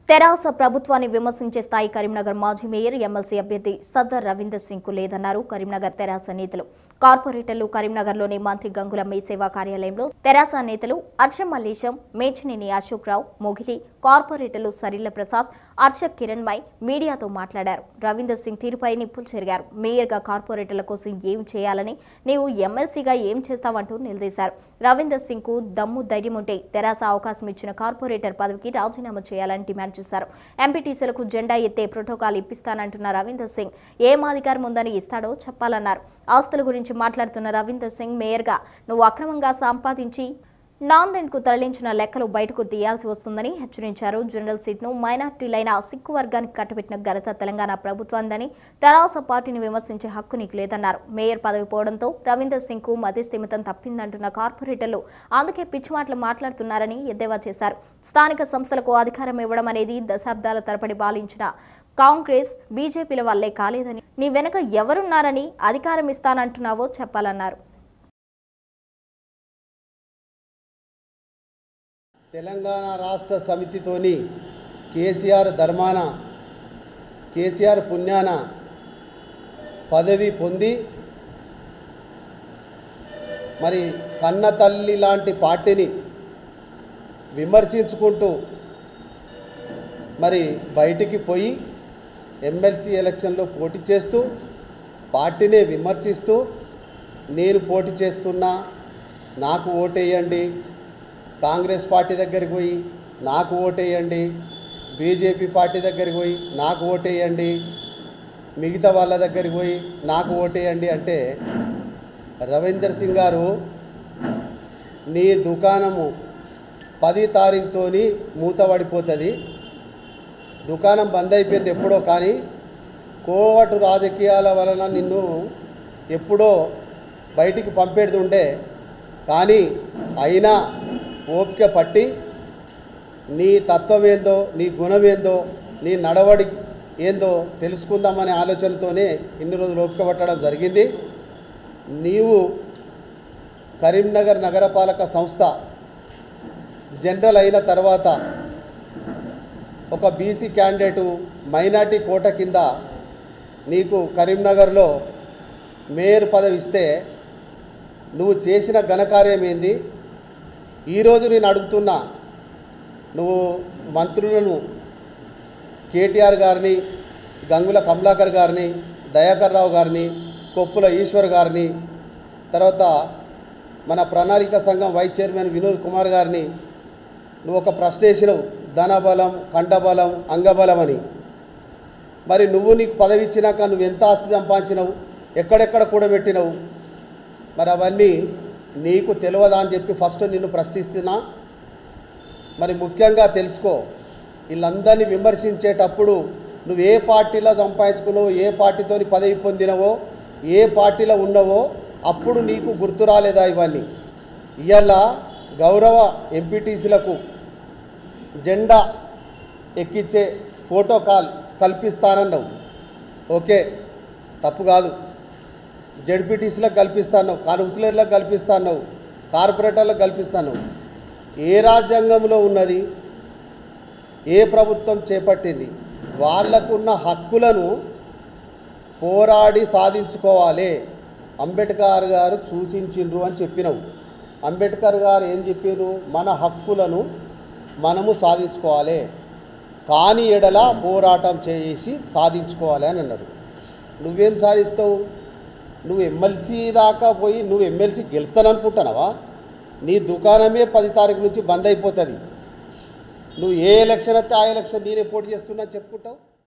తెరాస ప్రభుత్వాన్ని విమర్శించే స్థాయి కరీంనగర్ మాజీ మేయర్ ఎమ్మెల్సీ అభ్యర్థి సద్దర్ రవీందర్ సింగ్ కు లేదన్నారు కరీంనగర్ తెరాస నేతలు కార్పొరేటర్లు కరీంనగర్లోని మంత్రి గంగుల మీ సేవా కార్యాలయంలో తెరాస నేతలు అర్షం మల్లేశం మేచినేని అశోక్ రావు మొగిలి కార్పొరేటర్లు సరిల్ల ప్రసాద్ హర్ష కిరణ్ మై మీడియాతో మాట్లాడారు రవీందర్ సింగ్ తీరుపై నిప్పులు చెరిగారు మేయర్గా కార్పొరేటర్ల కోసం ఏం చేయాలని నీవు ఎమ్మెల్సీగా ఏం చేస్తావంటూ నిలదీశారు రవీందర్ సింగ్ కు దమ్ము ధైర్యం ఉంటే తెరాస అవకాశం ఇచ్చిన కార్పొరేటర్ పదవికి రాజీనామా చేయాలని డిమాండ్ చేశారు ఎంపీటీసీలకు జెండా ఎత్తే ప్రోటోకాల్ ఇప్పిస్తానంటున్న రవీందర్ సింగ్ ఏం అధికారం ఉందని ఇస్తాడో చెప్పాలన్నారు ఆస్తుల గురించి మాట్లాడుతున్న రవీందర్ సింగ్ మేయర్గా నువ్వు అక్రమంగా సంపాదించి నాందేడ్కు తరలించిన లెక్కలు బయటకు తీయాల్సి వస్తుందని హెచ్చరించారు జనరల్ సీట్ను మైనార్టీలైన సిక్కు వర్గానికి కట్టబెట్టిన ఘనత తెలంగాణ ప్రభుత్వాందని తెరాస పార్టీని విమర్శించే హక్కు నీకు లేదన్నారు మేయర్ పదవి పోవడంతో రవీందర్ సింగ్ కు మధ్యస్థిమితం తప్పిందంటున్న కార్పొరేటర్లు అందుకే పిచ్చి మాటలు మాట్లాడుతున్నారని ఎద్దేవా చేశారు స్థానిక సంస్థలకు అధికారం ఇవ్వడం అనేది దశాబ్దాల తరబడి పాలించిన కాంగ్రెస్ బీజేపీల వల్లే కాలేదని నీ వెనక ఎవరున్నారని అధికారం ఇస్తానంటున్నావో చెప్పాలన్నారు తెలంగాణ రాష్ట్ర సమితితోని కేసీఆర్ ధర్మాన కేసీఆర్ పుణ్యాన పదవి పొంది మరి కన్న తల్లి లాంటి పార్టీని విమర్శించుకుంటూ మరి బయటికి పోయి ఎమ్మెల్సీ ఎలక్షన్లో పోటీ చేస్తూ పార్టీనే విమర్శిస్తూ నేను పోటీ చేస్తున్నా నాకు ఓటేయండి కాంగ్రెస్ పార్టీ దగ్గరికి పోయి నాకు ఓటేయండి బీజేపీ పార్టీ దగ్గరికి పోయి నాకు ఓటేయండి మిగతా వాళ్ళ దగ్గరికి పోయి నాకు ఓటేయండి అంటే రవీందర్ సింగ్ గారు నీ దుకాణము పది తారీఖుతోని మూతపడిపోతుంది దుకాణం బంద్ అయిపోయింది ఎప్పుడో కానీ కోవటు రాజకీయాల వలన నిన్ను ఎప్పుడో బయటికి పంపేది ఉండే కానీ అయినా ఓపిక పట్టి నీ తత్వం ఏందో నీ గుణం ఏందో నీ నడవడి ఏందో తెలుసుకుందామనే ఆలోచనతోనే ఇన్ని రోజులు ఓపిక పట్టడం జరిగింది నీవు కరీంనగర్ నగరపాలక సంస్థ జనరల్ అయిన తర్వాత ఒక బీసీ క్యాండిడేటు మైనార్టీ కోట కింద నీకు కరీంనగర్లో మేయర్ పదవి ఇస్తే నువ్వు చేసిన ఘనకార్యం ఏంది ఈరోజు నేను అడుగుతున్నా నువ్వు మంత్రులను కేటీఆర్ గారిని గంగుల కమలాకర్ గారిని దయాకర్ రావు గారిని కొప్పుల ఈశ్వర్ గారిని తర్వాత మన ప్రణాళిక సంఘం వైస్ చైర్మన్ వినోద్ కుమార్ గారిని నువ్వు ఒక ప్రశ్న వేసినావు ధనబలం కంఠబలం అంగబలం అని మరి నువ్వు నీకు పదవి ఇచ్చినాక నువ్వు ఎంత ఆస్తి సంపాదించినావు ఎక్కడెక్కడ కూడబెట్టినావు మరి అవన్నీ నీకు తెలియదా అని చెప్పి ఫస్ట్ నిన్ను ప్రశ్నిస్తున్నా మరి ముఖ్యంగా తెలుసుకో వీళ్ళందరినీ విమర్శించేటప్పుడు నువ్వు ఏ పార్టీలో సంపాదించుకున్నావో ఏ పార్టీతోని పదవి పొందినవో ఏ పార్టీలో ఉన్నవో అప్పుడు నీకు గుర్తు రాలేదా ఇవన్నీ ఇవాళ గౌరవ ఎంపీటీసీలకు జెండా ఎక్కించే ఫోటో కాల్ కల్పిస్తానన్నావు ఓకే తప్పు కాదు జడ్పీటీసీలకు కల్పిస్తాను కౌన్సిలర్లకు కల్పిస్తాను కార్పొరేటర్లకు కల్పిస్తాను ఏ రాజ్యాంగంలో ఉన్నది ఏ ప్రభుత్వం చేపట్టింది వాళ్ళకున్న హక్కులను పోరాడి సాధించుకోవాలి అంబేద్కర్ గారు సూచించిండ్రు అని చెప్పినవు అంబేద్కర్ గారు ఏం చెప్పారు మన హక్కులను మనము సాధించుకోవాలి కాని ఎడల పోరాటం చేసి సాధించుకోవాలి అని అన్నారు నువ్వేం సాధిస్తావు నువ్వు ఎమ్మెల్సీ దాకా పోయి నువ్వు ఎమ్మెల్సీ గెలుస్తాననుకుంటున్నావా నీ దుకాణమే పది తారీఖు నుంచి బంద్ అయిపోతుంది నువ్వు ఏ ఎలక్షన్ అయితే ఆ ఎలక్షన్ నేనే పోటీ చేస్తున్నా చెప్పుకుంటావు